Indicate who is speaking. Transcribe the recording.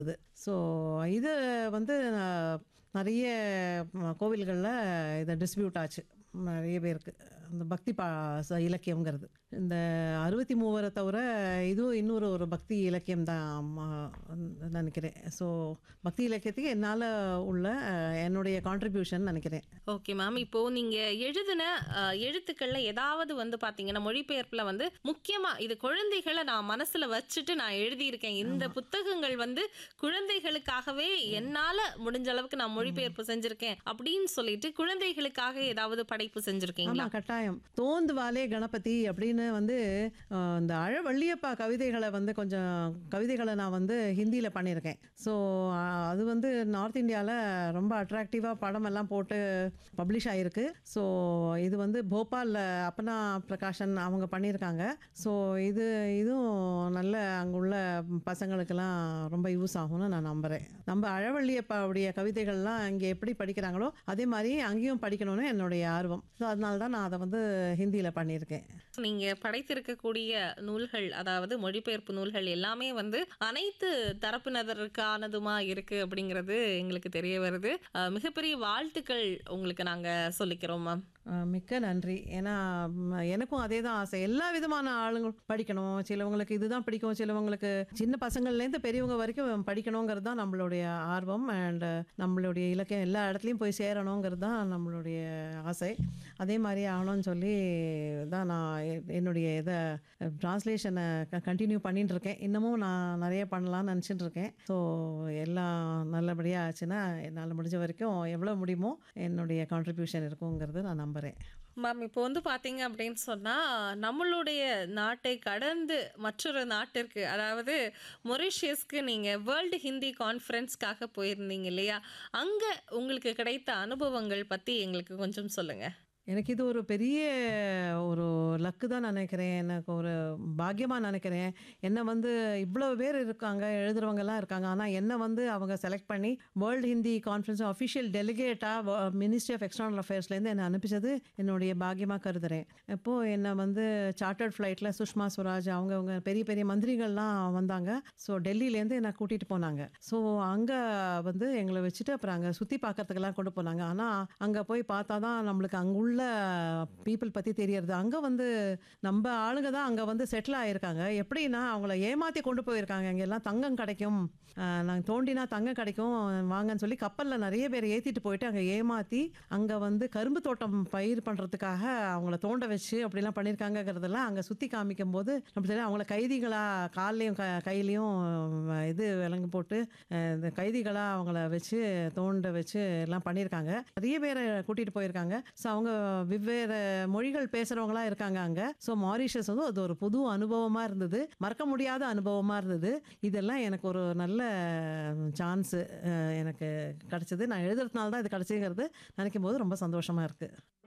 Speaker 1: இது ஸோ இது வந்து நான் நிறைய கோவில்களில் இதை டிஸ்ட்ரிபியூட் ஆச்சு நிறைய பேருக்கு இந்த பக்தி பா ச- இலக்கியம்ங்கிறது இந்த அறுபத்தி மூவரை தவிர இதுவும் இன்னொரு ஒரு பக்தி இலக்கியம் தான் நினைக்கிறேன் ஸோ பக்தி இலக்கியத்துக்கு என்னால் உள்ள அஹ், என்னுடைய கான்ட்ரிபியூஷன் நினைக்கிறேன்
Speaker 2: ஓகே மேம் இப்போ நீங்க எழுதின அஹ், எழுத்துக்கள்ல ஏதாவது வந்து பாத்தீங்கன்னா மொழிபெயர்ப்புல வந்து முக்கியமா இது குழந்தைகளை நான் மனசுல வச்சுட்டு நான் எழுதியிருக்கேன் இந்த புத்தகங்கள் வந்து குழந்தைகளுக்காகவே என்னால முடிஞ்ச அளவுக்கு நான் மொழிபெயர்ப்பு செஞ்சிருக்கேன் அப்படின்னு சொல்லிட்டு குழந்தைகளுக்காக ஏதாவது படைப்பு செஞ்சிருக்கீங்களா
Speaker 1: ஆமா கட்டாயம் தோந்து வாலே கணபதி அப்படின்னு வந்து அஹ், இந்த அழவள்ளியப்பா கவிதைகளை வந்து கொஞ்சம் கவிதைகளை நான் வந்து ஹிந்தியில் பண்ணியிருக்கேன் ஸோ அது வந்து நார்த் இந்தியாவில் ரொம்ப அட்ராக்டிவாக படம் எல்லாம் போட்டு பப்ளிஷ் ஆகிருக்கு ஸோ இது வந்து போபாலில் அப்பனா பிரகாஷன் அவங்க பண்ணியிருக்காங்க ஸோ இது இதுவும் நல்ல அங்குள்ள பசங்களுக்கெல்லாம் ரொம்ப யூஸ் ஆகும்னு நான் நம்புகிறேன் நம்ம அழவள்ளியப்பாவுடைய கவிதைகள்லாம் இங்கே எப்படி படிக்கிறாங்களோ அதே மாதிரி அங்கேயும் படிக்கணும்னு என்னுடைய ஆர்வம் ஸோ அதனால தான் நான் அதை வந்து ஹிந்தியில் பண்ணியிருக்கேன்
Speaker 2: நீங்க படைத்திருக்கக்கூடிய நூல்கள் அதாவது மொழிபெயர்ப்பு நூல்கள் எல்லாமே வந்து அனைத்து தரப்பினருக்கானதுமா இருக்கு அப்படிங்கிறது எங்களுக்கு தெரிய வருது அஹ் மிகப்பெரிய வாழ்த்துக்கள் உங்களுக்கு நாங்க சொல்லிக்கிறோம் மேம்
Speaker 1: அஹ் மிக்க நன்றி ஏன்னா ம், எனக்கும் அதே தான் ஆசை எல்லா விதமான ஆளுங்க படிக்கணும் சிலவங்களுக்கு இதுதான் பிடிக்கும் சிலவங்களுக்கு சின்ன பசங்கள்லேருந்து பெரியவங்க வரைக்கும் படிக்கணுங்கிறது தான் நம்மளுடைய ஆர்வம் அண்ட் நம்மளுடைய இலக்கியம் எல்லா இடத்துலையும் போய் சேரணுங்கிறது தான் நம்மளுடைய ஆசை அதே மாதிரி ஆகணும்னு சொல்லி தான் நான் எ- என்னுடைய இதை ட்ரான்ஸ்லேஷனை கண்டினியூ பண்ணிட்டு இருக்கேன் இன்னமும் நான் நிறைய பண்ணலாம்னு நினச்சிட்டு இருக்கேன் ஸோ எல்லாம் நல்லபடியாக ஆச்சுன்னா என்னால் முடிஞ்ச வரைக்கும் எவ்வளோ முடியுமோ என்னுடைய கான்ட்ரிபியூஷன் இருக்குங்கிறது நான் நம்புகிறேன்
Speaker 2: மேம் இப்போ வந்து பார்த்தீங்க அப்படின்னு சொன்னால் நம்மளுடைய நாட்டை கடந்து மற்றொரு நாட்டிற்கு அதாவது மொரிஷியஸ்க்கு நீங்கள் வேர்ல்டு ஹிந்தி கான்ஃபரன்ஸ்க்காக போயிருந்தீங்க இல்லையா அங்கே உங்களுக்கு கிடைத்த அனுபவங்கள் பற்றி எங்களுக்கு கொஞ்சம் சொல்லுங்கள்
Speaker 1: எனக்கு இது ஒரு பெரிய ஒரு லக்கு தான் நினைக்கிறேன் எனக்கு ஒரு பாக்கியமாக நினைக்கிறேன் என்னை வந்து இவ்வளோ பேர் இருக்காங்க எழுதுறவங்கலாம் இருக்காங்க ஆனால் என்னை வந்து அவங்க செலக்ட் பண்ணி வேர்ல்டு ஹிந்தி கான்ஃபரன்ஸ் அஃபிஷியல் டெலிகேட்டாக மினிஸ்ட்ரி ஆஃப் எக்ஸ்டர்னல் அஃபேர்ஸ்லேருந்து என்னை அனுப்பிச்சது என்னுடைய பாக்கியமாக கருதுறேன் இப்போது என்னை வந்து சார்ட்டர்ட் ஃப்ளைட்டில் சுஷ்மா ஸ்வராஜ் அவங்க அவங்க பெரிய பெரிய மந்திரிகள்லாம் வந்தாங்க ஸோ டெல்லியிலேருந்து என்னை கூட்டிகிட்டு போனாங்க ஸோ அங்கே வந்து எங்களை வச்சுட்டு அப்புறம் அங்கே சுற்றி பார்க்கறதுக்கெல்லாம் கொண்டு போனாங்க ஆனால் அங்கே போய் பார்த்தா தான் நம்மளுக்கு அங்கே உள்ள பீப்புள் பற்றி தெரியறது அங்கே வந்து நம்ம ஆளுங்க தான் அங்கே வந்து செட்டில் ஆகியிருக்காங்க எப்படின்னா அவங்கள ஏமாற்றி கொண்டு போயிருக்காங்க இங்கே எல்லாம் தங்கம் கிடைக்கும் நாங்கள் தோண்டினா தங்கம் கிடைக்கும் வாங்கன்னு சொல்லி கப்பலில் நிறைய பேர் ஏற்றிட்டு போயிட்டு அங்கே ஏமாற்றி அங்கே வந்து கரும்பு தோட்டம் பயிர் பண்ணுறதுக்காக அவங்கள தோண்ட வச்சு அப்படிலாம் பண்ணியிருக்காங்கங்கிறதெல்லாம் அங்கே சுற்றி காமிக்கும் போது நம்ம தெரியும் அவங்கள கைதிகளாக கால்லையும் க கையிலையும் அஹ், இது விலங்கு போட்டு அஹ், இந்த கைதிகளாக அவங்கள வச்சு தோண்ட வச்சு எல்லாம் பண்ணியிருக்காங்க நிறைய பேரை கூட்டிகிட்டு போயிருக்காங்க ஸோ அவங்க வெவ்வேறு மொழிகள் பேசுகிறவங்களா இருக்காங்க அங்கே ஸோ மாரிஷஸ் வந்து அது ஒரு புது அனுபவமாக இருந்தது மறக்க முடியாத அனுபவமாக இருந்தது இதெல்லாம் எனக்கு ஒரு நல்ல சான்ஸு எனக்கு கிடச்சிது நான் எழுதுறதுனால தான் இது கிடச்சிங்கிறது நினைக்கும் போது ரொம்ப சந்தோஷமாக இருக்குது